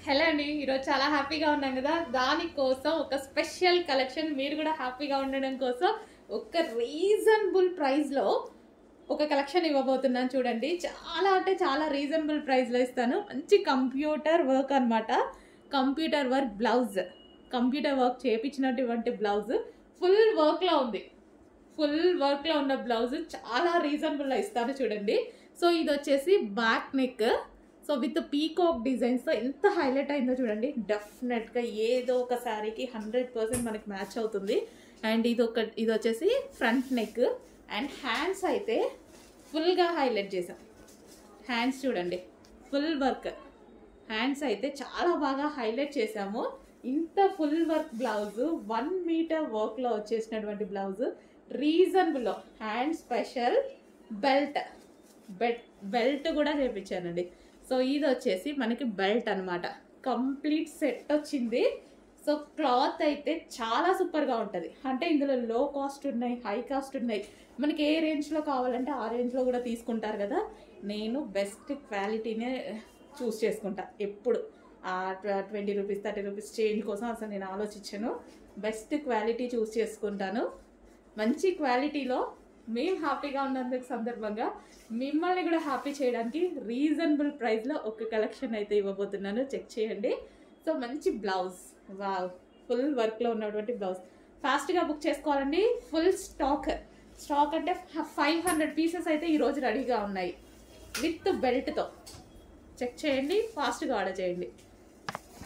hello అండి ఈరోజు చాలా హ్యాపీగా ఉన్నాం కదా దానికోసం ఒక స్పెషల్ కలెక్షన్ మీరు కూడా హ్యాపీగా ఉండడం కోసం ఒక రీజనబుల్ ప్రైస్లో ఒక కలెక్షన్ ఇవ్వబోతున్నాను చూడండి చాలా అంటే చాలా రీజనబుల్ ప్రైస్లో ఇస్తాను మంచి కంప్యూటర్ వర్క్ అన్నమాట computer work blouse computer work చేపించినటువంటి బ్లౌజ్ ఫుల్ వర్క్లో ఉంది ఫుల్ వర్క్లో ఉన్న బ్లౌజ్ చాలా రీజనబుల్లో ఇస్తాను చూడండి సో ఇది వచ్చేసి back neck so with peacock డిజైన్స్తో ఎంత హైలైట్ అయిందో చూడండి డెఫినెట్గా ఏదో ఒక శారీకి హండ్రెడ్ పర్సెంట్ మనకి మ్యాచ్ అవుతుంది అండ్ ఇది ఒక ఇది వచ్చేసి ఫ్రంట్ నెక్ అండ్ హ్యాండ్స్ అయితే ఫుల్గా హైలైట్ చేసాం హ్యాండ్స్ చూడండి ఫుల్ వర్క్ హ్యాండ్స్ అయితే చాలా బాగా హైలైట్ చేసాము ఇంత full work blouse one meter వర్క్లో వచ్చేసినటువంటి blouse reasonable hand special belt belt belt కూడా చేపించానండి సో ఇది వచ్చేసి మనకి బెల్ట్ అనమాట కంప్లీట్ సెట్ వచ్చింది సో క్లాత్ అయితే చాలా సూపర్గా ఉంటుంది అంటే ఇందులో లో కాస్ట్ ఉన్నాయి హై కాస్ట్ ఉన్నాయి మనకి ఏ రేంజ్లో కావాలంటే ఆ రేంజ్లో కూడా తీసుకుంటారు కదా నేను బెస్ట్ క్వాలిటీనే చూస్ చేసుకుంటా ఎప్పుడు ఆ twenty rupees thirty rupees change కోసం అసలు నేను ఆలోచించాను బెస్ట్ క్వాలిటీ చూస్ చేసుకుంటాను మంచి క్వాలిటీలో మేము హ్యాపీగా ఉన్నందుకు సందర్భంగా మిమ్మల్ని కూడా హ్యాపీ చేయడానికి రీజనబుల్ ప్రైస్లో ఒక కలెక్షన్ అయితే ఇవ్వబోతున్నాను చెక్ చేయండి సో మంచి బ్లౌజ్ వావ్ ఫుల్ వర్క్లో ఉన్నటువంటి బ్లౌజ్ ఫాస్ట్గా బుక్ చేసుకోవాలండి ఫుల్ స్టాక్ స్టాక్ అంటే ఫైవ్ హండ్రెడ్ పీసెస్ అయితే ఈరోజు రెడీగా ఉన్నాయి విత్ బెల్ట్తో చెక్ చేయండి ఫాస్ట్గా ఆర్డర్ చేయండి